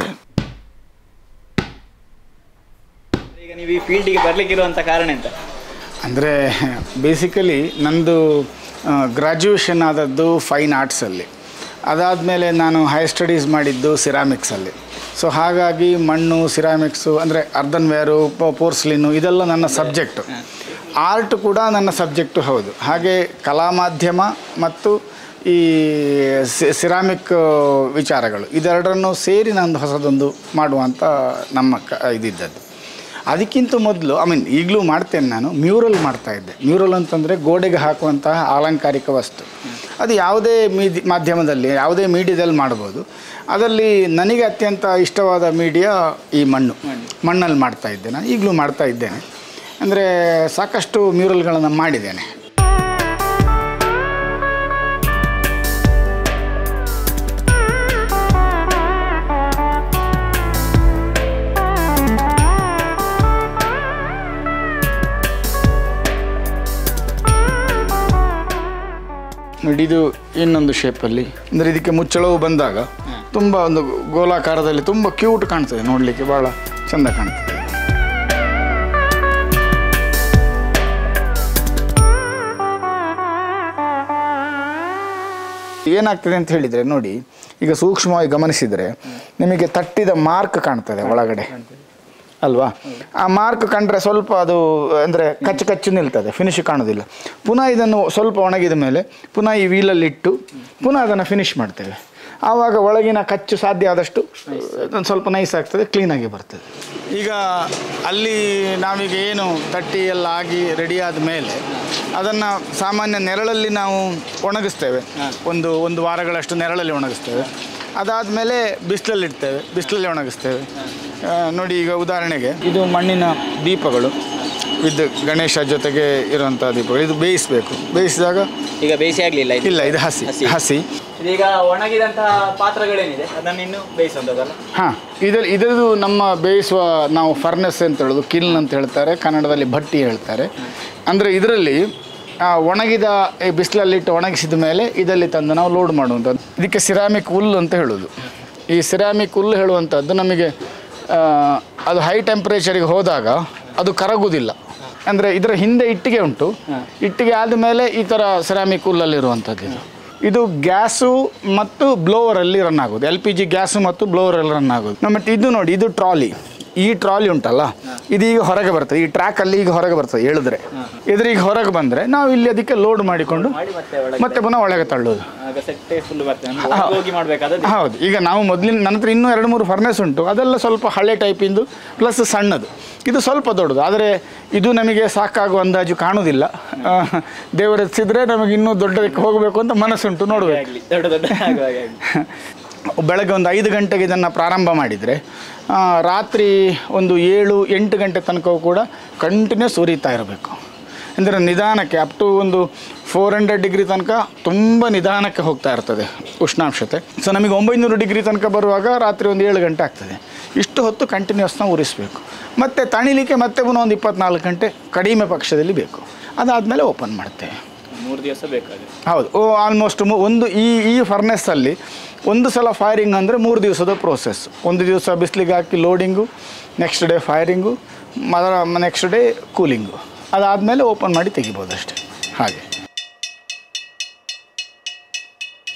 ಈಗ ನೀವು ಈ ಫೀಲ್ಡಿಗೆ ಬರಲಿಕ್ಕಿರುವಂಥ ಕಾರಣ ಎಂತ ಅಂದರೆ ಬೇಸಿಕಲಿ ನಂದು ಗ್ರ್ಯಾಜುಯೇಷನ್ ಆದದ್ದು ಫೈನ್ ಆರ್ಟ್ಸಲ್ಲಿ ಅದಾದಮೇಲೆ ನಾನು ಹೈಯರ್ ಸ್ಟಡೀಸ್ ಮಾಡಿದ್ದು ಸಿರಾಮಿಕ್ಸಲ್ಲಿ ಸೊ ಹಾಗಾಗಿ ಮಣ್ಣು ಸಿರಾಮಿಕ್ಸು ಅಂದರೆ ಅರ್ಧನ್ವೇರು ಪೋರ್ಸ್ಲಿನು ಇದೆಲ್ಲ ನನ್ನ ಸಬ್ಜೆಕ್ಟು ಆರ್ಟ್ ಕೂಡ ನನ್ನ ಸಬ್ಜೆಕ್ಟು ಹೌದು ಹಾಗೆ ಕಲಾ ಮಾಧ್ಯಮ ಮತ್ತು ಈ ಸಿ- ಸಿರಾಮಿಕ್ ವಿಚಾರಗಳು ಇದೆರಡರನ್ನು ಸೇರಿ ನಂದು ಹೊಸದೊಂದು ಮಾಡುವಂಥ ನಮ್ಮ ಕ ಇದಿದ್ದದ್ದು ಅದಕ್ಕಿಂತ ಮೊದಲು ಐ ಮೀನ್ ಈಗಲೂ ಮಾಡ್ತೇನೆ ನಾನು ಮ್ಯೂರಲ್ ಮಾಡ್ತಾ ಇದ್ದೆ ಮ್ಯೂರಲ್ ಅಂತಂದರೆ ಗೋಡೆಗೆ ಹಾಕುವಂತಹ ಅಲಂಕಾರಿಕ ವಸ್ತು ಅದು ಯಾವುದೇ ಮೀದಿ ಮಾಧ್ಯಮದಲ್ಲಿ ಯಾವುದೇ ಮೀಡಿಯಾದಲ್ಲಿ ಮಾಡ್ಬೋದು ಅದರಲ್ಲಿ ನನಗೆ ಅತ್ಯಂತ ಇಷ್ಟವಾದ ಮೀಡಿಯಾ ಈ ಮಣ್ಣು ಮಣ್ಣಲ್ಲಿ ಮಾಡ್ತಾ ಇದ್ದೆ ನಾನು ಈಗಲೂ ಮಾಡ್ತಾ ಇದ್ದೇನೆ ಅಂದರೆ ಸಾಕಷ್ಟು ಮ್ಯೂರಲ್ಗಳನ್ನು ಮಾಡಿದ್ದೇನೆ ನೋಡಿ ಇದು ಇನ್ನೊಂದು ಶೇಪಲ್ಲಿ ಅಂದರೆ ಇದಕ್ಕೆ ಮುಚ್ಚಳವು ಬಂದಾಗ ತುಂಬ ಒಂದು ಗೋಲಾಕಾರದಲ್ಲಿ ತುಂಬ ಕ್ಯೂಟ್ ಕಾಣ್ತದೆ ನೋಡಲಿಕ್ಕೆ ಭಾಳ ಚೆಂದ ಕಾಣ್ತದೆ ಏನಾಗ್ತದೆ ಅಂತ ಹೇಳಿದರೆ ನೋಡಿ ಈಗ ಸೂಕ್ಷ್ಮವಾಗಿ ಗಮನಿಸಿದರೆ ನಿಮಗೆ ತಟ್ಟಿದ ಮಾರ್ಕ್ ಕಾಣ್ತದೆ ಒಳಗಡೆ ಅಲ್ವಾ ಆ ಮಾರ್ಕ್ ಕಂಡ್ರೆ ಸ್ವಲ್ಪ ಅದು ಅಂದರೆ ಕಚ್ಚು ಕಚ್ಚು ನಿಲ್ತದೆ ಫಿನಿಶ್ ಕಾಣೋದಿಲ್ಲ ಪುನಃ ಇದನ್ನು ಸ್ವಲ್ಪ ಒಣಗಿದ ಮೇಲೆ ಪುನಃ ಈ ವೀಲಲ್ಲಿ ಇಟ್ಟು ಪುನಃ ಅದನ್ನು ಫಿನಿಶ್ ಮಾಡ್ತೇವೆ ಆವಾಗ ಒಳಗಿನ ಕಚ್ಚು ಸಾಧ್ಯ ಆದಷ್ಟು ಒಂದು ಸ್ವಲ್ಪ ನೈಸ್ ಆಗ್ತದೆ ಕ್ಲೀನಾಗಿ ಬರ್ತದೆ ಈಗ ಅಲ್ಲಿ ನಾವೀಗ ಏನು ತಟ್ಟಿ ಎಲ್ಲ ಆಗಿ ರೆಡಿ ಆದ ಮೇಲೆ ಅದನ್ನು ಸಾಮಾನ್ಯ ನೆರಳಲ್ಲಿ ನಾವು ಒಣಗಿಸ್ತೇವೆ ಒಂದು ಒಂದು ವಾರಗಳಷ್ಟು ನೆರಳಲ್ಲಿ ಒಣಗಿಸ್ತೇವೆ ಅದಾದಮೇಲೆ ಬಿಸಿಲಲ್ಲಿ ಇಡ್ತೇವೆ ಬಿಸಿಲಲ್ಲಿ ಒಣಗಿಸ್ತೇವೆ ಆ, ನೋಡಿ ಈಗ ಉದಾಹರಣೆಗೆ ಇದು ಮಣ್ಣಿನ ದೀಪಗಳು ವಿದ್ ಗಣೇಶ ಜೊತೆಗೆ ಇರುವಂಥ ದೀಪಗಳು ಇದು ಬೇಯಿಸಬೇಕು ಬೇಯಿಸಿದಾಗ ಈಗ ಬೇಯಿಸಿ ಆಗಲಿಲ್ಲ ಇದು ಇಲ್ಲ ಇದು ಹಸಿ ಹಸಿ. ಹಸಿ ಇದೀಗ ಒಣಗಿದಂತಹ ಪಾತ್ರಗಳೇನಿದೆ ಅದನ್ನು ಇನ್ನು ಬೇಯಿಸುವಂಥದ್ದಲ್ಲ ಹಾಂ ಇದ್ರಲ್ಲಿ ಇದರದು ನಮ್ಮ ಬೇಯಿಸುವ ನಾವು ಫರ್ನೆಸ್ ಅಂತ ಹೇಳೋದು ಕಿಲ್ನ್ ಅಂತ ಹೇಳ್ತಾರೆ ಕನ್ನಡದಲ್ಲಿ ಭಟ್ಟಿ ಹೇಳ್ತಾರೆ ಅಂದರೆ ಇದರಲ್ಲಿ ಆ, ಒಣಗಿದ ಈ ಬಿಸಿಲಲ್ಲಿಟ್ಟು ಒಣಗಿಸಿದ ಮೇಲೆ ಇದರಲ್ಲಿ ತಂದು ನಾವು ಲೋಡ್ ಮಾಡುವಂಥದ್ದು ಇದಕ್ಕೆ ಸಿರಾಮಿಕ್ ಹುಲ್ಲು ಅಂತ ಹೇಳೋದು ಈ ಸಿರಾಮಿಕ್ ಹುಲ್ಲು ಹೇಳುವಂಥದ್ದು ನಮಗೆ ಆ, ಅದು ಹೈ ಟೆಂಪ್ರೇಚರಿಗೆ ಹೋದಾಗ ಅದು ಕರಗುವುದಿಲ್ಲ ಅಂದರೆ ಇದರ ಹಿಂದೆ ಇಟ್ಟಿಗೆ ಉಂಟು ಇಟ್ಟಿಗೆ ಆದಮೇಲೆ ಈ ಥರ ಸಿರಾಮಿಕ್ ಹುಲ್ಲಲ್ಲಿರುವಂಥದ್ದು ಇದು ಇದು ಗ್ಯಾಸು ಮತ್ತು ಬ್ಲೋವರಲ್ಲಿ ರನ್ ಆಗೋದು ಎಲ್ ಪಿ ಜಿ ಗ್ಯಾಸು ಮತ್ತು ಬ್ಲೋವರಲ್ಲಿ ರನ್ ಆಗೋದು ನಮ್ಮ ಇದು ನೋಡಿ ಇದು ಟ್ರಾಲಿ ಈ ಟ್ರಾಲಿ ಉಂಟಲ್ಲ ಇದು ಈಗ ಹೊರಗೆ ಬರ್ತದೆ ಈ ಟ್ರ್ಯಾಕಲ್ಲಿ ಈಗ ಹೊರಗೆ ಬರ್ತದೆ ಎಳೆದ್ರೆ ಇದ್ರ ಈಗ ಹೊರಗೆ ಬಂದರೆ ನಾವು ಇಲ್ಲಿ ಅದಕ್ಕೆ ಲೋಡ್ ಮಾಡಿಕೊಂಡು ಮಾಡಿ ಮತ್ತೆ ಒಳಗೆ ಮತ್ತೆ ಪುನಃ ಒಳಗೆ ತಳ್ಳೋದು ಆಗ ಸೆಟ್ಟೆ ಫುಲ್ ಬರ್ತದೆ ನಮ್ಗೆ ಒಳಗೆ ಹೋಗಿ ಮಾಡಬೇಕಾದ್ರೆ ಹೌದು ಈಗ ನಾವು ಮೊದಲಿನ ನನ್ನ ಹತ್ರ ಇನ್ನೂ ಎರಡು ಮೂರು ಫರ್ನೆಸ್ ಉಂಟು ಅದೆಲ್ಲ ಸ್ವಲ್ಪ ಹಳೆ ಟೈಪಿಂದು ಪ್ಲಸ್ ಸಣ್ಣದು ಇದು ಸ್ವಲ್ಪ ದೊಡ್ಡದು ಆದರೆ ಇದು ನಮಗೆ ಸಾಕಾಗುವ ಅಂದಾಜು ಕಾಣುವುದಿಲ್ಲ ಆ, ದೇವರೆತ್ತಿದ್ರೆ ನಮಗೆ ಇನ್ನೂ ದೊಡ್ಡದಕ್ಕೆ ಹೋಗಬೇಕು ಅಂತ ಮನಸ್ಸುಂಟು ನೋಡಬೇಕು ಆಗಲಿ ದೊಡ್ಡ ದೊಡ್ಡ ಆಗುವಾಗ ಆಗಲಿ ಬೆಳಗ್ಗೆ ಒಂದು ಐದು ಗಂಟೆಗೆ ಇದನ್ನು ಪ್ರಾರಂಭ ಮಾಡಿದರೆ ಆ, ರಾತ್ರಿ ಒಂದು ಏಳು ಎಂಟು ಗಂಟೆ ತನಕವೂ ಕೂಡ ಕಂಟಿನ್ಯೂಸ್ ಉರಿತಾ ಇರಬೇಕು ಅಂದರೆ ನಿಧಾನಕ್ಕೆ ಅಪ್ ಟು ಒಂದು ಫೋರ್ ಹಂಡ್ರೆಡ್ ಡಿಗ್ರಿ ತನಕ ತುಂಬ ನಿಧಾನಕ್ಕೆ ಹೋಗ್ತಾ ಇರ್ತದೆ ಉಷ್ಣಾಂಶತೆ ಸೊ ನಮಗೆ ಒಂಬೈನೂರು ಡಿಗ್ರಿ ತನಕ ಬರುವಾಗ ರಾತ್ರಿ ಒಂದು ಏಳು ಗಂಟೆ ಆಗ್ತದೆ ಇಷ್ಟು ಹೊತ್ತು ಕಂಟಿನ್ಯೂಸ್ ನಾವು ಉರಿಸಬೇಕು ಮತ್ತು ತಣಿಲಿಕ್ಕೆ ಮತ್ತೆ ಪುನಃ ಒಂದು ಇಪ್ಪತ್ನಾಲ್ಕು ಗಂಟೆ ಕಡಿಮೆ ಪಕ್ಷದಲ್ಲಿ ಬೇಕು ಅದಾದಮೇಲೆ ಓಪನ್ ಮಾಡ್ತೇವೆ ಮೂರು ದಿವಸ ಬೇಕಾಗುತ್ತೆ ಹೌದು ಓ ಆಲ್ಮೋಸ್ಟ್ ಒಂದು ಈ ಈ ಫರ್ನೆಸ್ಸಲ್ಲಿ ಒಂದು ಸಲ ಫೈರಿಂಗ್ ಅಂದರೆ ಮೂರು ದಿವಸದ ಪ್ರೋಸೆಸ್ ಒಂದು ದಿವಸ ಬಿಸಿಲಿಗೆ ಹಾಕಿ ಲೋಡಿಂಗು ನೆಕ್ಸ್ಟ್ ಡೇ ಫೈರಿಂಗು ಮರ ನೆಕ್ಸ್ಟ್ ಡೇ ಕೂಲಿಂಗು ಅದಾದಮೇಲೆ ಓಪನ್ ಮಾಡಿ ತೆಗಿಬೋದು ಅಷ್ಟೇ ಹಾಗೆ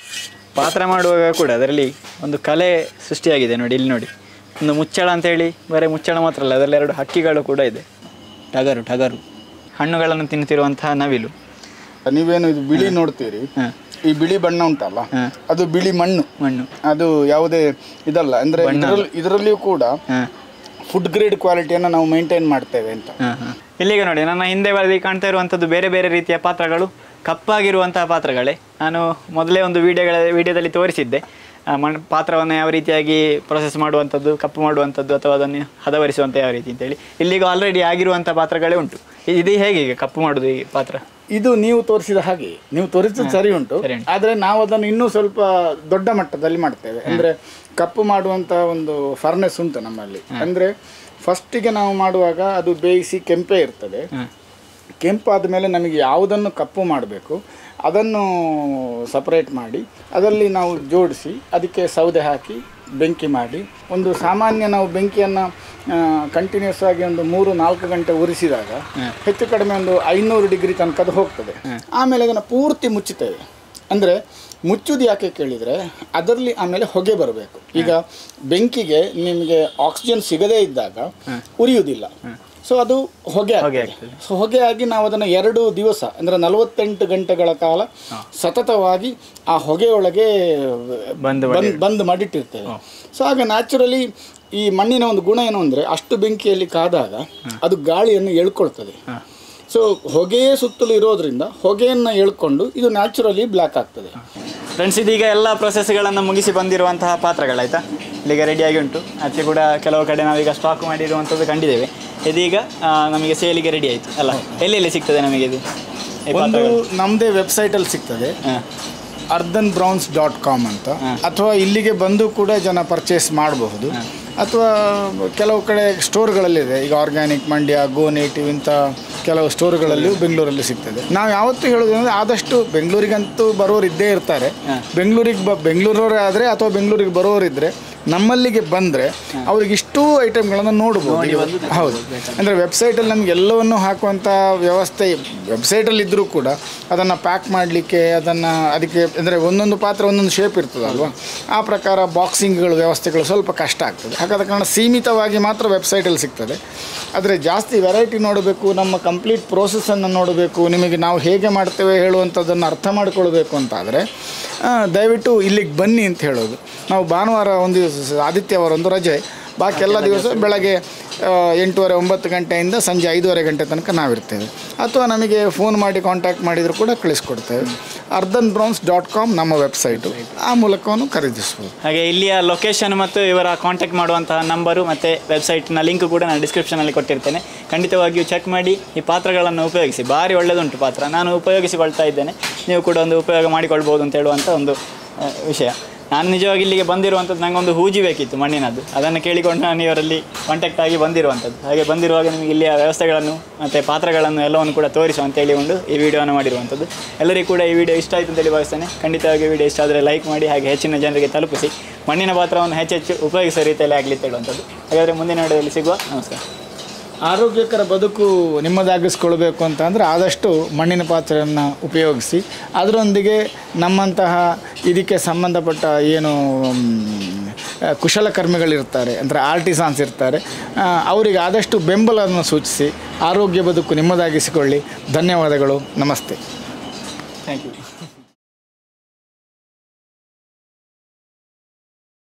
ಪಾತ್ರ ಮಾಡುವಾಗ ಕೂಡ ಅದರಲ್ಲಿ ಒಂದು ಕಲೆ ಸೃಷ್ಟಿಯಾಗಿದೆ ನೋಡಿ ಇಲ್ಲಿ ನೋಡಿ ಒಂದು ಮುಚ್ಚಳ ಅಂತೇಳಿ ಬರೀ ಮುಚ್ಚಳ ಮಾತ್ರ ಅಲ್ಲ ಅದರಲ್ಲಿ ಎರಡು ಹಕ್ಕಿಗಳು ಕೂಡ ಇದೆ ಟಗರು ಟಗರು ಹಣ್ಣುಗಳನ್ನು ತಿನ್ನುತ್ತಿರುವಂತಹ ನವಿಲು ನೀವೇನು ಇದು ಬಿಳಿ ನೋಡ್ತೀರಿ ಹಾಂ ಈ ಬಿಳಿ ಬಣ್ಣ ಉಂಟಲ್ಲ ಹಾ. ಅದು ಬಿಳಿ ಮಣ್ಣು ಮಣ್ಣು ಅದು ಯಾವುದೇ ಇದಲ್ಲ ಅಂದ್ರೆ ಇದರಲ್ಲಿ ಇದರಲ್ಲಿಯೂ ಕೂಡ ಹಾಂ ಫುಡ್ ಗ್ರೇಡ್ ಕ್ವಾಲಿಟಿಯನ್ನು ನಾವು ಮೇಂಟೈನ್ ಮಾಡ್ತೇವೆ ಅಂತ ಹಾಂ ಹಾಂ ಇಲ್ಲಿಗೆ ನೋಡಿ ನನ್ನ ಹಿಂದೆ ಬದಿ ಕಾಣ್ತಾ ಇರುವಂಥದ್ದು ಬೇರೆ ಬೇರೆ ರೀತಿಯ ಪಾತ್ರಗಳು ಕಪ್ಪಾಗಿರುವಂತಹ ಪಾತ್ರಗಳೇ ನಾನು ಮೊದಲೇ ಒಂದು ವಿಡಿಯೋಗಳ ವಿಡಿಯೋದಲ್ಲಿ ತೋರಿಸಿದ್ದೆ ಆ ಮಣ್ ಪಾತ್ರವನ್ನು ಯಾವ ರೀತಿಯಾಗಿ ಪ್ರೊಸೆಸ್ ಮಾಡುವಂಥದ್ದು ಕಪ್ಪು ಮಾಡುವಂಥದ್ದು ಅಥವಾ ಅದನ್ನು ಹದವರಿಸುವಂಥ ಯಾವ ರೀತಿ ಅಂತೇಳಿ ಇಲ್ಲಿಗ ಆಲ್ರೆಡಿ ಆಗಿರುವಂಥ ಪಾತ್ರಗಳೇ ಉಂಟು ಇ- ಇದು ಹೇಗೆ ಈಗ ಕಪ್ಪು ಮಾಡೋದು ಈ ಪಾತ್ರ ಇದು ನೀವು ತೋರಿಸಿದ ಹಾಗೆ ನೀವು ತೋರಿಸಿದ ಸರಿ ಉಂಟು ಸರಿ ಉಂಟು. ಆದ್ರೆ ನಾವು ಅದನ್ನು ಇನ್ನೂ ಸ್ವಲ್ಪ ದೊಡ್ಡ ಮಟ್ಟದಲ್ಲಿ ಮಾಡ್ತೇವೆ ಅಂದ್ರೆ ಕಪ್ಪು ಮಾಡುವಂತ ಒಂದು ಫರ್ನೆಸ್ ಉಂಟು ನಮ್ಮಲ್ಲಿ ಅಂದ್ರೆ ಫಸ್ಟಿಗೆ ನಾವು ಮಾಡುವಾಗ ಅದು ಬೇಯಿಸಿ ಕೆಂಪೇ ಇರ್ತದೆ ಹಾಂ ಕೆಂಪಾದ ಮೇಲೆ ನಮಗೆ ಯಾವುದನ್ನು ಕಪ್ಪು ಮಾಡಬೇಕು ಅದನ್ನು ಸಪರೇಟ್ ಮಾಡಿ ಅದರಲ್ಲಿ ನಾವು ಜೋಡಿಸಿ ಅದಕ್ಕೆ ಸೌದೆ ಹಾಕಿ ಬೆಂಕಿ ಮಾಡಿ ಒಂದು ಸಾಮಾನ್ಯ ನಾವು ಬೆಂಕಿಯನ್ನು ಕಂಟಿನ್ಯೂಸ್ ಆಗಿ ಒಂದು ಮೂರು ನಾಲ್ಕು ಗಂಟೆ ಉರಿಸಿದಾಗ ಹೆಚ್ಚು ಕಡಿಮೆ ಒಂದು ಐನೂರು ಡಿಗ್ರಿ ತನಕ ಅದು ಹೋಗ್ತದೆ ಆಮೇಲೆ ಅದನ್ನು ಪೂರ್ತಿ ಮುಚ್ಚುತ್ತೇವೆ ಅಂದರೆ ಮುಚ್ಚುದು ಯಾಕೆ ಕೇಳಿದರೆ ಅದರಲ್ಲಿ ಆಮೇಲೆ ಹೊಗೆ ಬರಬೇಕು ಈಗ ಬೆಂಕಿಗೆ ನಿಮಗೆ ಆಕ್ಸಿಜನ್ ಸಿಗದೇ ಇದ್ದಾಗ ಉರಿಯುವುದಿಲ್ಲ ಸೊ ಅದು ಹೊಗೆ ಹೊಗೆ ಆಗ್ತದೆ ಸೊ ಹೊಗೆ ಆಗಿ ನಾವು ಅದನ್ನು ಎರಡು ದಿವಸ ಅಂದರೆ ನಲವತ್ತೆಂಟು ಗಂಟೆಗಳ ಕಾಲ ಸತತವಾಗಿ ಆ ಹೊಗೆಯೊಳಗೆ ಬಂದು ಬಂದ್ ಬಂದ್ ಮಾಡಿಟ್ಟಿರ್ತೇವೆ ಸೊ ಆಗ ನ್ಯಾಚುರಲಿ ಈ ಮಣ್ಣಿನ ಒಂದು ಗುಣ ಏನು ಅಂದರೆ ಅಷ್ಟು ಬೆಂಕಿಯಲ್ಲಿ ಕಾದಾಗ ಅದು ಗಾಳಿಯನ್ನು ಎಳ್ಕೊಳ್ತದೆ ಸೊ ಹೊಗೆಯೇ ಸುತ್ತಲೂ ಇರೋದ್ರಿಂದ ಹೊಗೆಯನ್ನು ಎಳ್ಕೊಂಡು ಇದು ನ್ಯಾಚುರಲಿ ಬ್ಲ್ಯಾಕ್ ಆಗ್ತದೆ ಫ್ರೆಂಡ್ಸ್ ಇದೀಗ ಎಲ್ಲ ಪ್ರೊಸೆಸ್ಗಳನ್ನು ಮುಗಿಸಿ ಬಂದಿರುವಂತಹ ಪಾತ್ರಗಳಾಯ್ತಾ ಇಲ್ಲಿಗೆ ರೆಡಿಯಾಗಿ ಉಂಟು ಆಚೆ ಕೂಡ ಕೆಲವು ಕಡೆ ನಾವೀಗ ಸ್ಟಾಕ್ ಮಾಡಿರುವಂಥದ್ದು ಕಂಡಿದ್ದೇವೆ ಇದೀಗ ಆ, ನಮಗೆ ಸೇಲಿಗೆ ರೆಡಿ ಆಯಿತು ಅಲ್ಲ ಎಲ್ಲೆಲ್ಲಿ ಸಿಗ್ತದೆ ನಮಗೆ ಇದು ಈ ಒಂದು ಪಾತ್ರಗಳು ನಮ್ಮದೇ ವೆಬ್ಸೈಟಲ್ಲಿ ಸಿಗ್ತದೆ ಹಾಂ ಅರ್ಧನ್ ಬ್ರೌನ್ಸ್ ಡಾಟ್ ಕಾಮ್ ಅಂತ ಅಥವಾ ಇಲ್ಲಿಗೆ ಬಂದು ಕೂಡ ಜನ ಪರ್ಚೇಸ್ ಮಾಡಬಹುದು ಅಥವಾ ಕೆಲವು ಕಡೆ ಸ್ಟೋರ್ಗಳಲ್ಲಿದೆ ಈಗ ಆರ್ಗ್ಯಾನಿಕ್ ಮಂಡ್ಯ ಗೋ ನೇಟಿವ್ ಇಂಥ ಕೆಲವು ಸ್ಟೋರ್ಗಳಲ್ಲಿಯೂ ಬೆಂಗಳೂರಲ್ಲಿ ಸಿಗ್ತದೆ ನಾವು ಯಾವತ್ತೂ ಹೇಳೋದು ಅಂದರೆ ಆದಷ್ಟು ಬೆಂಗಳೂರಿಗಂತೂ ಬರೋರು ಇದ್ದೇ ಇರ್ತಾರೆ ಬೆಂಗಳೂರಿಗೆ ಬ ಬೆಂಗಳೂರವರೇ ಆದರೆ ಅಥವಾ ಬೆಂಗಳೂರಿಗೆ ಬರೋರಿದ್ದರೆ ನಮ್ಮಲ್ಲಿಗೆ ಬಂದರೆ ಅವ್ರಿಗೆ ಇಷ್ಟೂ ಐಟಮ್ಗಳನ್ನು ನೋಡ್ಬೋದು ಹೌದು ಅಂದರೆ ವೆಬ್ಸೈಟಲ್ಲಿ ನಮ್ಗೆ ಎಲ್ಲವನ್ನು ಹಾಕುವಂಥ ವ್ಯವಸ್ಥೆ ವೆಬ್ಸೈಟಲ್ಲಿ ಇದ್ದರೂ ಕೂಡ ಅದನ್ನು ಪ್ಯಾಕ್ ಮಾಡಲಿಕ್ಕೆ ಅದನ್ನು ಅದಕ್ಕೆ ಅಂದರೆ ಒಂದೊಂದು ಪಾತ್ರ ಒಂದೊಂದು ಶೇಪ್ ಇರ್ತದಲ್ವ ಆ ಪ್ರಕಾರ ಬಾಕ್ಸಿಂಗ್ಗಳು ವ್ಯವಸ್ಥೆಗಳು ಸ್ವಲ್ಪ ಕಷ್ಟ ಆಗ್ತದೆ ಹಾಗಾದ ಕಾರಣ ಸೀಮಿತವಾಗಿ ಮಾತ್ರ ವೆಬ್ಸೈಟಲ್ಲಿ ಸಿಗ್ತದೆ ಆದರೆ ಜಾಸ್ತಿ ವೆರೈಟಿ ನೋಡಬೇಕು ನಮ್ಮ ಕಂಪ್ಲೀಟ್ ಪ್ರೋಸೆಸ್ಸನ್ನು ನೋಡಬೇಕು ನಿಮಗೆ ನಾವು ಹೇಗೆ ಮಾಡ್ತೇವೆ ಹೇಳುವಂಥದ್ದನ್ನು ಅರ್ಥ ಮಾಡ್ಕೊಳ್ಬೇಕು ಅಂತಾದರೆ ದಯವಿಟ್ಟು ಇಲ್ಲಿಗೆ ಬನ್ನಿ ಅಂತ ಹೇಳೋದು ನಾವು ಭಾನುವಾರ ಒಂದು ದಿವಸ ಆದಿತ್ಯವಾರ ಒಂದು ರಜೆ ಬಾಕಿ ಎಲ್ಲ ದಿವಸ ಬೆಳಗ್ಗೆ ಆ, ಎಂಟೂವರೆ ಒಂಬತ್ತು ಗಂಟೆಯಿಂದ ಸಂಜೆ ಐದೂವರೆ ಗಂಟೆ ತನಕ ನಾವಿರ್ತೇವೆ ಅಥವಾ ನಮಗೆ ಫೋನ್ ಮಾಡಿ ಕಾಂಟ್ಯಾಕ್ಟ್ ಮಾಡಿದರೂ ಕೂಡ ಕಳಿಸ್ಕೊಡ್ತೇವೆ ಅರ್ಧನ್ ಬ್ರೌನ್ಸ್ ಡಾಟ್ ಕಾಮ್ ನಮ್ಮ ವೆಬ್ಸೈಟು ಆ ಮೂಲಕವನ್ನು ಖರೀದಿಸ್ಬೋದು ಹಾಗೆ ಇಲ್ಲಿಯ ಲೊಕೇಶನ್ ಮತ್ತು ಇವರ ಕಾಂಟ್ಯಾಕ್ಟ್ ಮಾಡುವಂತಹ ನಂಬರು ಮತ್ತು ವೆಬ್ಸೈಟ್ನ ಲಿಂಕ್ ಕೂಡ ನಾನು ಡಿಸ್ಕ್ರಿಪ್ಷನಲ್ಲಿ ಕೊಟ್ಟಿರ್ತೇನೆ ಖಂಡಿತವಾಗಿಯೂ ಚೆಕ್ ಮಾಡಿ ಈ ಪಾತ್ರಗಳನ್ನು ಉಪಯೋಗಿಸಿ ಭಾರಿ ಒಳ್ಳೆಯದುಂಟು ಪಾತ್ರ ನಾನು ಉಪಯೋಗಿಸಿಕೊಳ್ತಾ ಇದ್ದೇನೆ ನೀವು ಕೂಡ ಒಂದು ಉಪಯೋಗ ಮಾಡಿಕೊಳ್ಬೋದು ಅಂತ ಹೇಳುವಂಥ ಒಂದು ಆ, ವಿಷಯ ನಾನು ನಿಜವಾಗಿ ಇಲ್ಲಿಗೆ ಬಂದಿರುವಂಥದ್ದು ನನಗೆ ಒಂದು ಹೂಜಿ ಬೇಕಿತ್ತು ಮಣ್ಣಿನದ್ದು ಅದನ್ನು ಕೇಳಿಕೊಂಡು ನಾನು ಇವರಲ್ಲಿ ಕಾಂಟ್ಯಾಕ್ಟ್ ಆಗಿ ಬಂದಿರುವಂಥದ್ದು ಹಾಗೆ ಬಂದಿರುವಾಗ ನಿಮಗೆ ಇಲ್ಲಿಯ ವ್ಯವಸ್ಥೆಗಳನ್ನು ಮತ್ತು ಪಾತ್ರಗಳನ್ನು ಎಲ್ಲವನ್ನು ಕೂಡ ತೋರಿಸು ಅಂತ ಹೇಳಿಕೊಂಡು ಈ ವಿಡಿಯೋನ ಮಾಡಿರುವಂಥದ್ದು ಎಲ್ಲರಿಗೂ ಕೂಡ ಈ ವಿಡಿಯೋ ಇಷ್ಟ ಆಯಿತು ಅಂತೇಳಿ ಭಾವಿಸ್ತೇನೆ ಖಂಡಿತವಾಗಿ ವಿಡಿಯೋ ಇಷ್ಟ ಆದರೆ ಲೈಕ್ ಮಾಡಿ ಹಾಗೆ ಹೆಚ್ಚಿನ ಜನರಿಗೆ ತಲುಪಿಸಿ ಮಣ್ಣಿನ ಪಾತ್ರವನ್ನು ಹೆಚ್ಚೆಚ್ಚು ಉಪಯೋಗಿಸೋ ರೀತಿಯಲ್ಲಿ ಆಗಲಿ ಅಂತ ಹೇಳುವಂಥದ್ದು ಹಾಗಾದರೆ ಮುಂದಿನ ವಿಡಿಯೋದಲ್ಲಿ ಸಿಗುವ ನಮಸ್ಕಾರ ಆರೋಗ್ಯಕರ ಬದುಕು ನಿಮ್ಮದಾಗಿಸ್ಕೊಳ್ಬೇಕು ಅಂತ ಅಂದರೆ ಆದಷ್ಟು ಮಣ್ಣಿನ ಪಾತ್ರೆಯನ್ನು ಉಪಯೋಗಿಸಿ ಅದರೊಂದಿಗೆ ನಮ್ಮಂತಹ ಇದಕ್ಕೆ ಸಂಬಂಧಪಟ್ಟ ಏನು ಮ್, ಕುಶಲಕರ್ಮಿಗಳಿರ್ತಾರೆ ಅಂದರೆ ಆರ್ಟಿಸಾನ್ಸ್ ಇರ್ತಾರೆ ಆ, ಅವರಿಗೆ ಆದಷ್ಟು ಬೆಂಬಲವನ್ನು ಸೂಚಿಸಿ ಆರೋಗ್ಯ ಬದುಕು ನಿಮ್ಮದಾಗಿಸಿಕೊಳ್ಳಿ ಧನ್ಯವಾದಗಳು ನಮಸ್ತೆ ಥ್ಯಾಂಕ್ ಯು